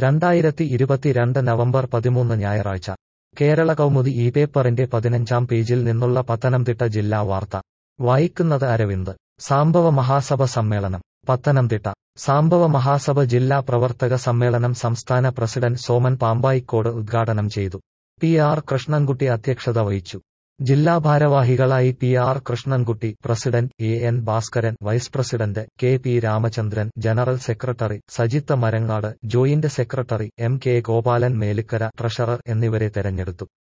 രണ്ടായിരത്തി ഇരുപത്തിരണ്ട് നവംബർ പതിമൂന്ന് ഞായറാഴ്ച കേരള കൗമുദി ഈ പേപ്പറിന്റെ പതിനഞ്ചാം പേജിൽ നിന്നുള്ള പത്തനംതിട്ട ജില്ലാ വാർത്ത വായിക്കുന്നത് അരവിന്ദ് സാംബവ മഹാസഭ സമ്മേളനം പത്തനംതിട്ട സാംബവ മഹാസഭ ജില്ലാ പ്രവർത്തക സമ്മേളനം സംസ്ഥാന പ്രസിഡന്റ് സോമൻ പാമ്പായിക്കോട് ഉദ്ഘാടനം ചെയ്തു പി ആർ കൃഷ്ണൻകുട്ടി അധ്യക്ഷത വഹിച്ചു ജില്ലാ ഭാരവാഹികളായി P R Krishnankutty president A N Bhaskaran vice president K P Ramachandran general secretary Sajith Marangad joint secretary M K Gopalan Melikkara treasurer എന്നിവരെ തെരഞ്ഞെടുത്തു